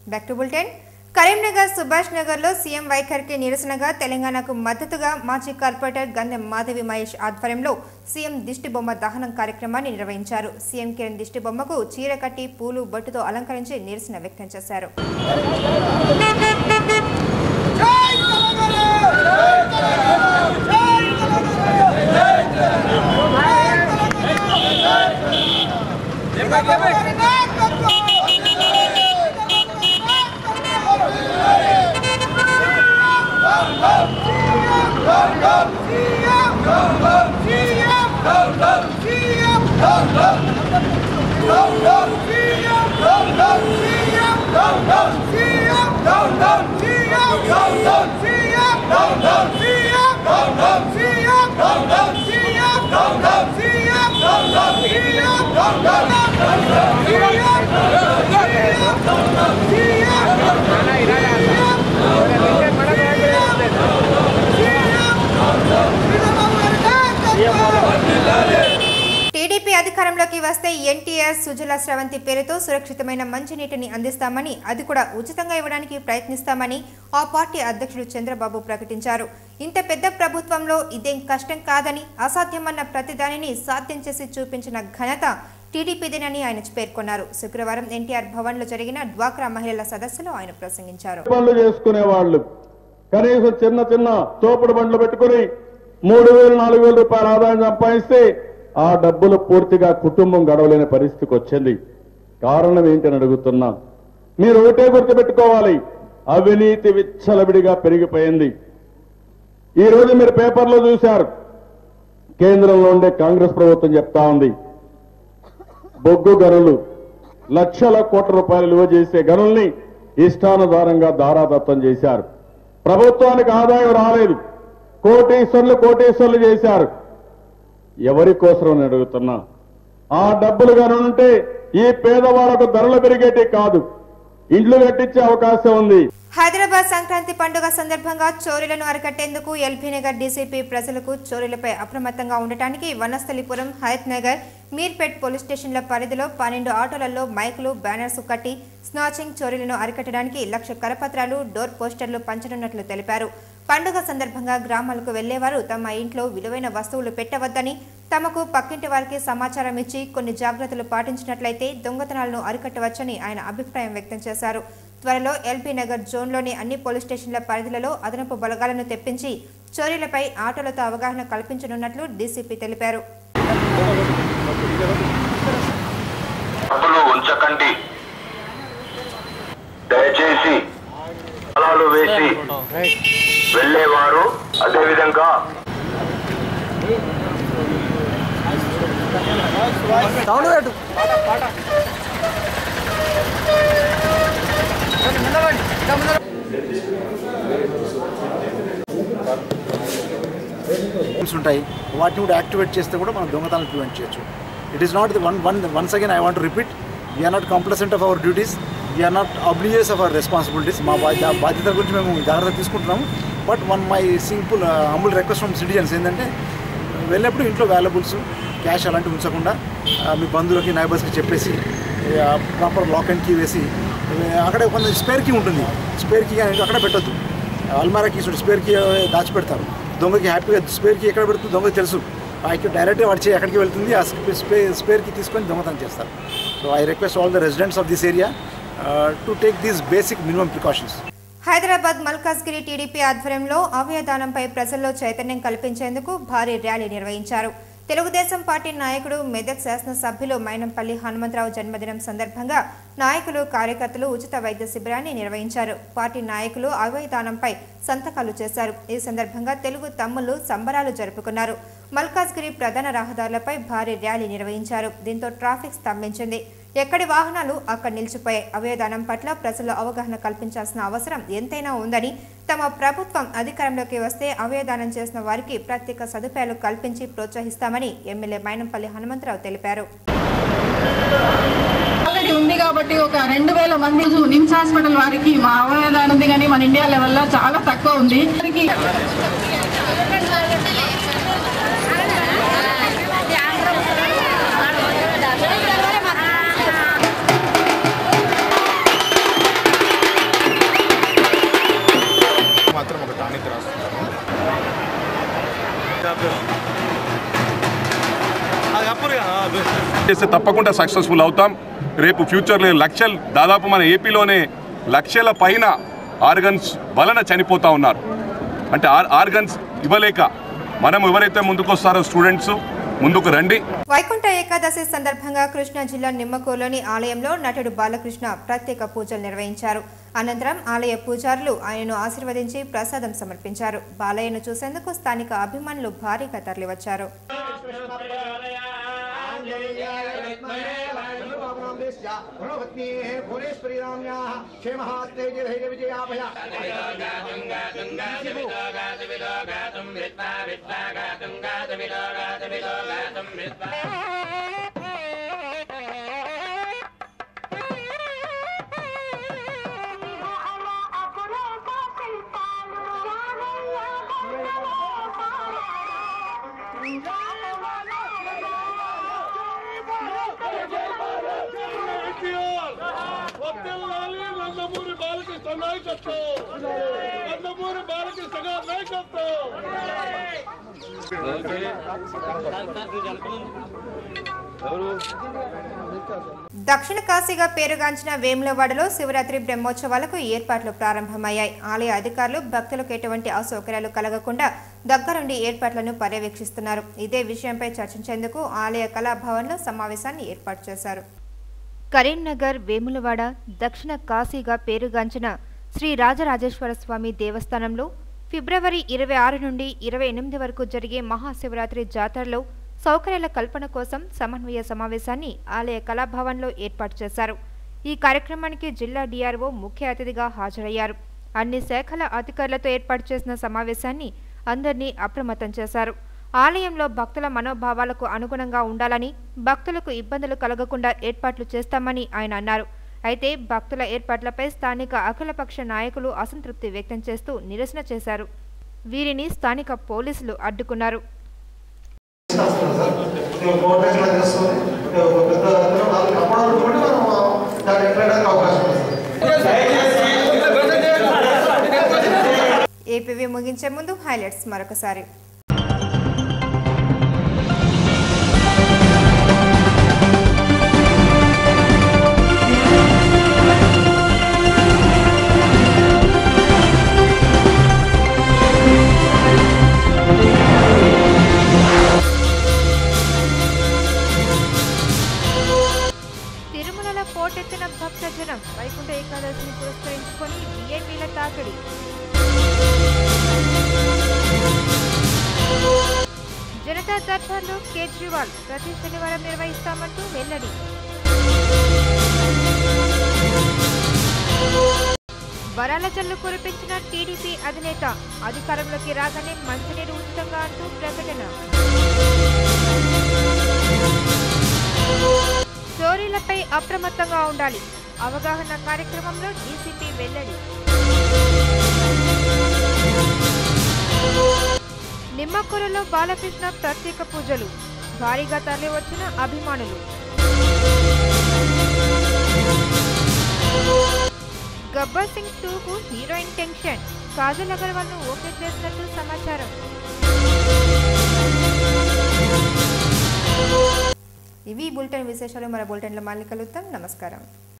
back to bulletin Karimnagar Subhash నగర్లో CM వైఖరికి నిరసనగా తెలంగాణకు మద్దతుగా మాజీ కార్పొరేటర్ గంధం మాధవి మహేష్ ఆధ్వర్యంలో సీఎం దిష్టిబొమ్మ దహనం కార్యక్రమాన్ని నిర్వహించారు సీఎం కిరణ్ దిష్టిబొమ్మకు చీర కట్టి పూలు బొట్టుతో అలంకరించి నిరసన వ్యక్తం చేశారు టీడీపీ అధికారంలోకి వస్తే ఎన్టీఆర్ సుజల స్రవంతి పేరుతో సురక్షితమైన మంచినీటిని అందిస్తామని అది కూడా ఉచితంగా ఇవ్వడానికి ప్రయత్నిస్తామని ఆ పార్టీ అధ్యక్షుడు చంద్రబాబు ప్రకటించారు ఇంత పెద్ద ప్రభుత్వంలో ఇదేం కష్టం కాదని అసాధ్యమన్న ప్రతిదానిని సాధ్యం చేసి చూపించిన ఘనత టీడీపీదేనని ఆయన పేర్కొన్నారు శుక్రవారం ఎన్టీఆర్ భవన్లో జరిగిన డ్వాక్రా మహిళల సదస్సులో ఆయన ప్రసంగించారు పనులు చేసుకునే వాళ్ళు కనీసం చిన్న చిన్న తోపుడు బండ్లు పెట్టుకుని మూడు వేలు నాలుగు వేల రూపాయల ఆదాయం సంపాదిస్తే ఆ డబ్బులు పూర్తిగా కుటుంబం గడవలేని పరిస్థితికి వచ్చింది కారణం ఏంటని అడుగుతున్నా మీరు ఒకటే గుర్తుపెట్టుకోవాలి అవినీతి విచ్చలవిడిగా పెరిగిపోయింది ఈ రోజు మీరు పేపర్లో చూశారు కేంద్రంలో ఉండే కాంగ్రెస్ ప్రభుత్వం చెప్తా ఉంది బొగ్గు గనులు లక్షల కోట్ల రూపాయలు విలువ చేసే గనుల్ని ఇష్టానుసారంగా దారాదత్తం చేశారు ప్రభుత్వానికి ఆదాయం రాలేదు కోటీశ్వర్లు కోటీశ్వర్లు చేశారు ఎవరి కోసం అని అడుగుతున్నా ఆ డబ్బులు కనుంటే ఈ పేదవాళ్లకు ధరలు పెరిగేటి కాదు ఇండ్లు కట్టించే అవకాశం ఉంది హైదరాబాద్ సంక్రాంతి పండుగ సందర్భంగా చోరీలను అరికట్టేందుకు ఎల్బీ నగర్ డీసీపీ ప్రజలకు చోరీలపై అప్రమత్తంగా ఉండటానికి వనస్థలిపురం హయత్ నగర్ మీర్పేట్ పోలీస్ స్టేషన్ల పరిధిలో పన్నెండు ఆటోలలో మైకులు బ్యానర్స్ కట్టి స్నాచింగ్ చోరీలను అరికట్టడానికి లక్ష కరపత్రాలు డోర్ పోస్టర్లు పంచనున్నట్లు తెలిపారు పండుగ సందర్భంగా గ్రామాలకు వెళ్లేవారు తమ ఇంట్లో విలువైన వస్తువులు పెట్టవద్దని తమకు పక్కింటి వారికి సమాచారం ఇచ్చి కొన్ని జాగ్రత్తలు పాటించినట్లయితే దొంగతనాలను అరికట్టవచ్చని ఆయన అభిప్రాయం వ్యక్తం చేశారు త్వరలో ఎల్బీ నగర్ జోన్లోని అన్ని పోలీస్ స్టేషన్ల పరిధిలలో అదనపు బలగాలను తెప్పించి చోరీలపై ఆటోలతో అవగాహన కల్పించనున్నట్లు డీసీపీ తెలిపారు డబ్బులు ఉంచకండి దయచేసి తాళాలు వేసి వెళ్ళేవారు అదేవిధంగా టూల్స్ ఉంటాయి వాటిని కూడా యాక్టివేట్ చేస్తే కూడా మనం దొంగతనాలు ప్రివెంట్ చేయొచ్చు it is not the one one once again I want repeat we are not complacent of our duties we are not oblivious of our responsibilities మా బాధ్యత బాధ్యత గురించి మేము జాగ్రత్త తీసుకుంటున్నాము but one my simple humble request from citizens ఏంటంటే వెళ్ళేప్పుడు ఇంట్లో వాల్యుబుల్స్ క్యాష్ అలాంటివి ఉంచకుండా ఆ, మీ బంధువులకి నైబర్స్కి చెప్పేసి ప్రాపర్ లాక్ అండ్ కీ వేసి ఆ, అక్కడే కొంత స్పేర్ కీ ఉంటుంది స్పేర్ కీ అనేది అక్కడ పెట్టొద్దు అల్మారా కీస్ స్పేర్ కీ దాచిపెడతారు దొంగకి హ్యాపీగా స్పేర్ కీ ఎక్కడ పెడుతుంది దొంగకి తెలుసు ఆయనకి డైరెక్ట్గా వాడి చేయి ఎక్కడికి వెళ్తుంది ఆ స్పే స్పేర్ కీ తీసుకొని దొంగతనం చేస్తారు so I request all the residents of this area to take these basic minimum precautions Hyderabad Malkajgiri TDP ఆధ్వర్యంలో అవయదానంపై ప్రజల్లో చైతన్యం కల్పించేందుకు భారీ ర్యాలీ నిర్వహించారు తెలుగుదేశం పార్టీ నాయకుడు మెదక్ శాసనసభ్యులు మైనంపల్లి హనుమంతరావు జన్మదినం సందర్భంగా నాయకులు కార్యకర్తలు ఉచిత వైద్య శిబిరాన్ని నిర్వహించారు పార్టీ నాయకులు అవయదానంపై సంతకాలు చేశారు ఈ సందర్భంగా తెలుగు తమ్ముళ్లు సంబరాలు జరుపుకున్నారు మల్కాజ్గిరి ప్రధాన రహదారులపై భారీ ర్యాలీ నిర్వహించారు దీంతో ట్రాఫిక్ స్తంభించింది ఎక్కడి వాహనాలు అక్కడ నిలిచిపోయాయి అవయదానం పట్ల ప్రజల్లో అవగాహన కల్పించాల్సిన అవసరం ఎంతైనా ఉందని తమ ప్రభుత్వం అధికారంలోకి వస్తే అవయదానం చేసిన వారికి ప్రత్యేక సదుపాయాలు కల్పించి ప్రోత్సహిస్తామని ఎమ్మెల్యే మైనంపల్లి హనుమంతరావు తెలిపారు ఆల్రెడీ ఉంది కాబట్టి ఒక రెండు వేల మంది నిమ్స్ హాస్పిటల్ వారికి మా అవయదానం ఉంది కానీ మన ఇండియా లెవెల్లో చాలా తక్కువ ఉంది వారికి చేస్తే తప్పకుండా సక్సెస్ఫుల్ అవుతాం రేపు ఫ్యూచర్లో లక్షలు దాదాపు మన ఏపీలోనే లక్షల పైన ఆర్గన్స్ వలన చనిపోతూ ఉన్నారు అంటే ఆర్ ఆర్గన్స్ ఇవ్వలేక మనం ఎవరైతే ముందుకొస్తారో స్టూడెంట్స్ ముందుకు రండి వైకుంఠ ఏకాదశి సందర్భంగా కృష్ణా జిల్లా నిమ్మకూరులోని ఆలయంలో నటుడు బాలకృష్ణ ప్రత్యేక పూజలు నిర్వహించారు అనంతరం ఆలయ పూజారులు ఆయనను ఆశీర్వదించి ప్రసాదం సమర్పించారు బాలయ్యను చూసేందుకు స్థానిక అభిమానులు భారీగా తరలివచ్చారు నందమూరి బాలకృష్ణ నాయకత్వం నందమూరి బాలకృష్ణ గారి నాయకత్వం దక్షిణ కాశీగా పేరుగాంచిన వేములవాడలో శివరాత్రి బ్రహ్మోత్సవాలకు ఏర్పాట్లు ప్రారంభమయ్యాయి ఆలయ అధికారులు భక్తులకు ఎటువంటి అసౌకర్యాలు కలగకుండా దగ్గరుండి ఏర్పాట్లను పర్యవేక్షిస్తున్నారు ఇదే విషయంపై చర్చించేందుకు ఆలయ కళాభవన్లో సమావేశాన్ని ఏర్పాటు చేశారు కరీంనగర్ వేములవాడ దక్షిణ కాశీగా పేరుగాంచిన శ్రీ రాజరాజేశ్వర స్వామి దేవస్థానంలో ఫిబ్రవరి ఇరవై ఆరు నుండి ఇరవై ఎనిమిది వరకు జరిగే మహాశివరాత్రి జాతరలో సౌకర్యాల కల్పన కోసం సమన్వయ సమావేశాన్ని ఆలయ కళాభవన్లో ఏర్పాటు చేశారు ఈ కార్యక్రమానికి జిల్లా డిఆర్ఓ ముఖ్య అతిథిగా హాజరయ్యారు అన్ని శాఖల అధికారులతో ఏర్పాటు చేసిన సమావేశాన్ని అందరినీ అప్రమత్తం చేశారు ఆలయంలో భక్తుల మనోభావాలకు అనుగుణంగా ఉండాలని భక్తులకు ఇబ్బందులు కలగకుండా ఏర్పాట్లు చేస్తామని ఆయన అన్నారు అయితే భక్తుల ఏర్పాట్లపై స్థానిక అఖిలపక్ష నాయకులు అసంతృప్తి వ్యక్తం చేస్తూ నిరసన చేశారు వీరిని స్థానిక పోలీసులు అడ్డుకున్నారు ఏపీవీ ముగించే ముందు హైలైట్స్ మరొకసారి తిరుమలలో పోటెత్తిన భక్తజనం వైకుంఠ ఏకాదశిని పురస్కరించుకొని విఎన్వీల తాకిడి జనతా దర్బార్లో కేజ్రీవాల్ ప్రతి శనివారం నిర్వహిస్తామంటూ వెల్లడి వరాల జల్లు కురిపించిన టీడీపీ అధినేత అధికారంలోకి రాగానే మంచినీరు ఉచితంగా అంటూ ప్రకటన చోరీలపై అప్రమత్తంగా ఉండాలి అవగాహన కార్యక్రమంలో డీసీపీ వెల్లడి నిమ్మకూరులో బాలకృష్ణ ప్రత్యేక పూజలు భారీగా తరలివచ్చిన అభిమానులు గబ్బర్ సింగ్ టూకు హీరోయిన్ టెన్షన్ కాజల్ అగర్వాల్ ను ఓకే చేసినట్టు సమాచారం ఇవి బులెటిన్ విశేషాలు మన బులెటిన్లో మళ్ళీ కలుద్దాం నమస్కారం